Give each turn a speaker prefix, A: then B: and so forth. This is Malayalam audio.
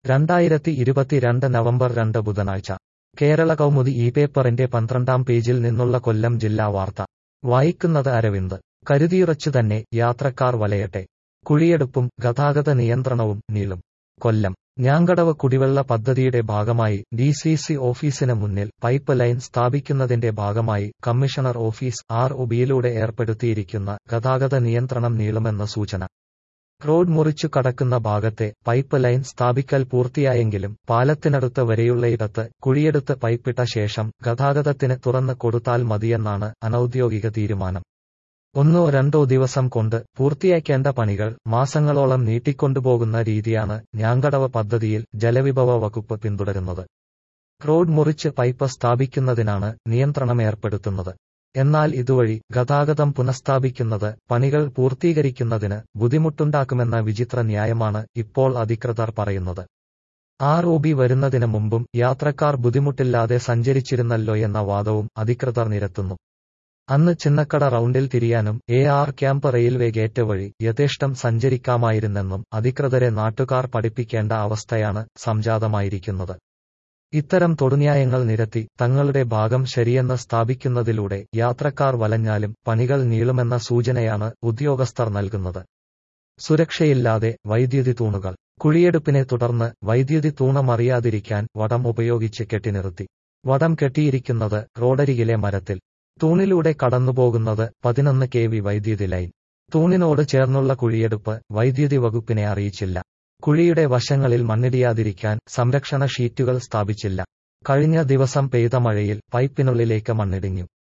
A: രണ്ടായിരത്തി ഇരുപത്തിരണ്ട് നവംബർ രണ്ട് ബുധനാഴ്ച കേരള കൗമുദി ഈ പേപ്പറിന്റെ പന്ത്രണ്ടാം പേജിൽ നിന്നുള്ള കൊല്ലം ജില്ലാ വാർത്ത വായിക്കുന്നത് അരവിന്ദ് കരുതിയുറച്ചു തന്നെ യാത്രക്കാർ വലയട്ടെ കുഴിയെടുപ്പും ഗതാഗത നിയന്ത്രണവും നീളും കൊല്ലം ഞാങ്കടവ് കുടിവെള്ള പദ്ധതിയുടെ ഭാഗമായി ഡി സി സി ഓഫീസിന് മുന്നിൽ പൈപ്പ് ലൈൻ സ്ഥാപിക്കുന്നതിന്റെ ഭാഗമായി കമ്മീഷണർ ഓഫീസ് ആർ ഒബിയിലൂടെ ഏർപ്പെടുത്തിയിരിക്കുന്ന ഗതാഗത നിയന്ത്രണം നീളുമെന്ന സൂചന റോഡ് മുറിച്ചു കടക്കുന്ന ഭാഗത്തെ പൈപ്പ് ലൈൻ സ്ഥാപിക്കൽ പൂർത്തിയായെങ്കിലും പാലത്തിനടുത്ത് വരെയുള്ളയിടത്ത് കുഴിയെടുത്ത് പൈപ്പിട്ട ശേഷം ഗതാഗതത്തിന് തുറന്ന് കൊടുത്താൽ മതിയെന്നാണ് അനൌദ്യോഗിക തീരുമാനം ഒന്നോ രണ്ടോ ദിവസം കൊണ്ട് പൂർത്തിയാക്കേണ്ട പണികൾ മാസങ്ങളോളം നീട്ടിക്കൊണ്ടുപോകുന്ന രീതിയാണ് ഞാങ്കടവ് പദ്ധതിയിൽ ജലവിഭവ വകുപ്പ് പിന്തുടരുന്നത് റോഡ് മുറിച്ച് പൈപ്പ് സ്ഥാപിക്കുന്നതിനാണ് നിയന്ത്രണം ഏർപ്പെടുത്തുന്നത് എന്നാൽ ഇതുവഴി ഗതാഗതം പുനഃസ്ഥാപിക്കുന്നത് പണികൾ പൂർത്തീകരിക്കുന്നതിന് ബുദ്ധിമുട്ടുണ്ടാക്കുമെന്ന വിചിത്ര ന്യായമാണ് ഇപ്പോൾ അധികൃതർ പറയുന്നത് ആർ ഒ ബി വരുന്നതിന് മുമ്പും യാത്രക്കാർ ബുദ്ധിമുട്ടില്ലാതെ സഞ്ചരിച്ചിരുന്നല്ലോ എന്ന വാദവും അധികൃതർ നിരത്തുന്നു അന്ന് ചിന്നക്കട റൌണ്ടിൽ തിരിയാനും A R camp railway gate വഴി യഥേഷ്ടം സഞ്ചരിക്കാമായിരുന്നെന്നും അധികൃതരെ നാട്ടുകാർ പഠിപ്പിക്കേണ്ട അവസ്ഥയാണ് സംജാതമായിരിക്കുന്നത് ഇത്തരം തൊടുന്യായങ്ങൾ നിരത്തി തങ്ങളുടെ ഭാഗം ശരിയെന്ന് സ്ഥാപിക്കുന്നതിലൂടെ യാത്രക്കാർ വലഞ്ഞാലും പണികൾ നീളുമെന്ന സൂചനയാണ് ഉദ്യോഗസ്ഥർ നൽകുന്നത് സുരക്ഷയില്ലാതെ വൈദ്യുതി തൂണുകൾ കുഴിയെടുപ്പിനെ തുടർന്ന് വൈദ്യുതി തൂണമറിയാതിരിക്കാൻ വടം ഉപയോഗിച്ച് കെട്ടിനിർത്തി വടം കെട്ടിയിരിക്കുന്നത് റോഡരികിലെ മരത്തിൽ തൂണിലൂടെ കടന്നുപോകുന്നത് പതിനൊന്ന് കെ വി വൈദ്യുതി ലൈൻ തൂണിനോട് ചേർന്നുള്ള കുഴിയെടുപ്പ് വൈദ്യുതി വകുപ്പിനെ അറിയിച്ചില്ല കുഴിയുടെ വശങ്ങളിൽ മണ്ണിടിയാതിരിക്കാൻ സംരക്ഷണ ഷീറ്റുകൾ സ്ഥാപിച്ചില്ല കഴിഞ്ഞ ദിവസം പെയ്ത മഴയിൽ പൈപ്പിനുള്ളിലേക്ക് മണ്ണിടിഞ്ഞു